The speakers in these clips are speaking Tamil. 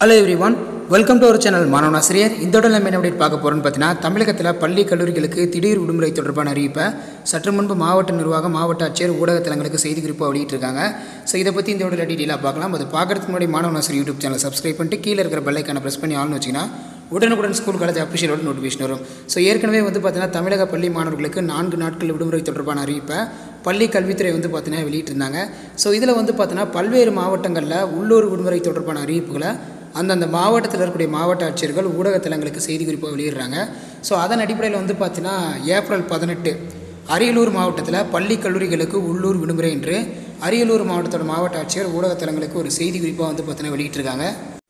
hello everyone welcome to our channel மாணவன் ஆசிரியர் இந்த உடல் நம்ம என்ன update பார்க்க போகிறோம்னு பார்த்தீங்கன்னா தமிழகத்தில் பள்ளி கல்லூரிகளுக்கு திடீர் விடுமுறை தொடர்பான அறிவிப்பை சற்று முன்பு மாவட்ட நிர்வாகம் மாவட்ட ஆட்சியர் ஊடகத்தலங்களுக்கு செய்தி குறிப்பாக வெளியிட்டிருக்காங்க ஸோ இதை பற்றி இந்த உடல் டீட்டெயிலாக பார்க்கலாம் அது பார்க்கறதுக்கு முன்னாடி மாணவன் ஆசிரியர் யூடியூப் சேனல் சப்ஸ்கிரைப் பண்ணிட்டு கீழே இருக்கிற பெல்லைக்கான ப்ரெஸ் பண்ணி ஆள்னு வச்சிங்கன்னா உடனுக்குடன் ஸ்கூல் காலேஜ் அஃபிஷியலோட நோட்டிஃபிகேஷன் வரும் ஸோ ஏற்கனவே வந்து பார்த்தீங்கன்னா தமிழக பள்ளி மாணவர்களுக்கு நான்கு நாட்கள் விடுமுறை தொடர்பான அறிவிப்பை பள்ளி கல்வித்துறை வந்து பார்த்தீங்கன்னா வெளியிட்டிருந்தாங்க ஸோ இதில் வந்து பார்த்தீங்கன்னா பல்வேறு மாவட்டங்களில் உள்ளூர் விடுமுறை தொடர்பான அறிவிப்புகளை அந்தந்த மாவட்டத்தில் இருக்கக்கூடிய மாவட்ட ஆட்சியர்கள் ஊடகத்தலங்களுக்கு செய்தி குறிப்பாக வெளியிடுறாங்க ஸோ அதன் அடிப்படையில் வந்து பார்த்தீங்கன்னா ஏப்ரல் பதினெட்டு அரியலூர் மாவட்டத்தில் பள்ளி கல்லூரிகளுக்கு உள்ளூர் விடுமுறை என்று அரியலூர் மாவட்டத்தோட மாவட்ட ஆட்சியர் ஊடகத்தலங்களுக்கு ஒரு செய்தி குறிப்பாக வந்து பார்த்தீங்கன்னா வெளியிட்டிருக்காங்க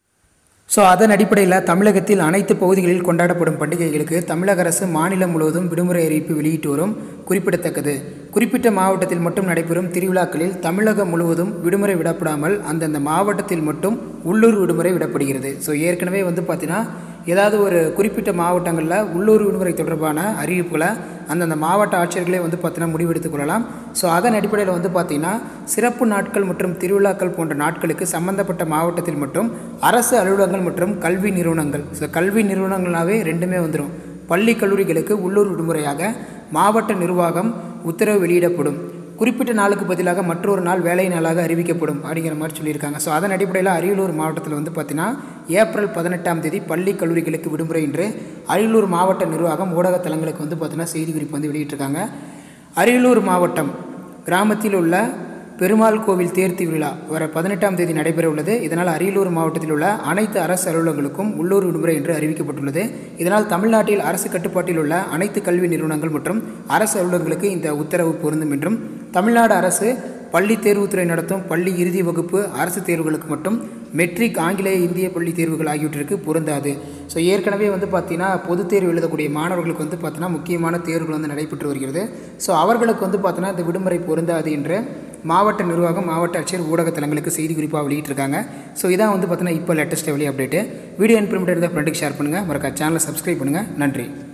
ஸோ அதன் அடிப்படையில் தமிழகத்தில் அனைத்து பகுதிகளில் கொண்டாடப்படும் பண்டிகைகளுக்கு தமிழக அரசு மாநிலம் முழுவதும் விடுமுறை அறிவிப்பு வெளியிட்டு வரும் குறிப்பிடத்தக்கது குறிப்பிட்ட மாவட்டத்தில் மட்டும் நடைபெறும் திருவிழாக்களில் தமிழகம் முழுவதும் விடுமுறை விடப்படாமல் அந்தந்த மாவட்டத்தில் மட்டும் உள்ளூர் விடுமுறை விடப்படுகிறது ஸோ ஏற்கனவே வந்து பார்த்தீங்கன்னா ஏதாவது ஒரு குறிப்பிட்ட மாவட்டங்களில் உள்ளூர் விடுமுறை தொடர்பான அறிவிப்புகளை அந்தந்த மாவட்ட ஆட்சியர்களே வந்து பார்த்தீங்கன்னா முடிவெடுத்துக் கொள்ளலாம் ஸோ அதன் அடிப்படையில் வந்து பார்த்திங்கன்னா சிறப்பு நாட்கள் மற்றும் திருவிழாக்கள் போன்ற நாட்களுக்கு சம்பந்தப்பட்ட மாவட்டத்தில் மட்டும் அரசு அலுவலகங்கள் மற்றும் கல்வி நிறுவனங்கள் ஸோ கல்வி நிறுவனங்களாகவே ரெண்டுமே வந்துடும் பள்ளி கல்லூரிகளுக்கு உள்ளூர் விடுமுறையாக மாவட்ட நிர்வாகம் உத்தரவு வெளியிடப்படும் குறிப்பிட்ட நாளுக்கு பதிலாக மற்றொரு நாள் வேலை நாளாக அறிவிக்கப்படும் அப்படிங்கிற மாதிரி சொல்லியிருக்காங்க ஸோ அதன் அடிப்படையில் அரியலூர் மாவட்டத்தில் வந்து பார்த்தீங்கன்னா ஏப்ரல் பதினெட்டாம் தேதி பள்ளி கல்லூரிகளுக்கு விடுமுறை என்று அரியலூர் மாவட்ட நிர்வாகம் ஊடகத்தலங்களுக்கு வந்து பார்த்தீங்கன்னா செய்தி குறிப்பு வந்து வெளியிட்டிருக்காங்க அரியலூர் மாவட்டம் கிராமத்தில் உள்ள பெருமாள் கோவில் தேர் திருவிழா வர பதினெட்டாம் தேதி நடைபெற உள்ளது இதனால் அரியலூர் மாவட்டத்தில் உள்ள அனைத்து அரசு அலுவலகங்களுக்கும் உள்ளூர் விடுமுறை என்று அறிவிக்கப்பட்டுள்ளது இதனால் தமிழ்நாட்டில் அரசு கட்டுப்பாட்டில் உள்ள அனைத்து கல்வி நிறுவனங்கள் மற்றும் அரசு அலுவலகங்களுக்கு இந்த உத்தரவு பொருந்தும் என்றும் தமிழ்நாடு அரசு பள்ளி தேர்வுத்துறை நடத்தும் பள்ளி இறுதி வகுப்பு அரசு தேர்வுகளுக்கு மட்டும் மெட்ரிக் ஆங்கிலேய இந்திய பள்ளி தேர்வுகள் ஆகியவற்றிற்கு பொருந்தாது ஸோ ஏற்கனவே வந்து பார்த்தீங்கன்னா பொதுத் தேர்வு எழுதக்கூடிய மாணவர்களுக்கு வந்து பார்த்தீங்கன்னா முக்கியமான தேர்வுகள் வந்து நடைபெற்று வருகிறது ஸோ அவர்களுக்கு வந்து பார்த்தீங்கன்னா இந்த விடுமுறை பொருந்தாது என்று மாவட்ட நிர்வாகம் மாவட்ட ஆட்சியர் ஊடகத்தலங்களுக்கு செய்தி குறிப்பாக வெளியிட்டிருக்காங்க ஸோ இதான் வந்து பார்த்தீங்கன்னா இப்போ லேட்டஸ்ட் வெளி அப்டேட்டு வீடியோ இன்ஃபர்மேட்டிவ் இருந்தால் ஃப்ரெண்டுக்கு ஷேர் பண்ணுங்கள் மறக்காம சேனலை சப்ஸ்கிரைப் பண்ணுங்கள் நன்றி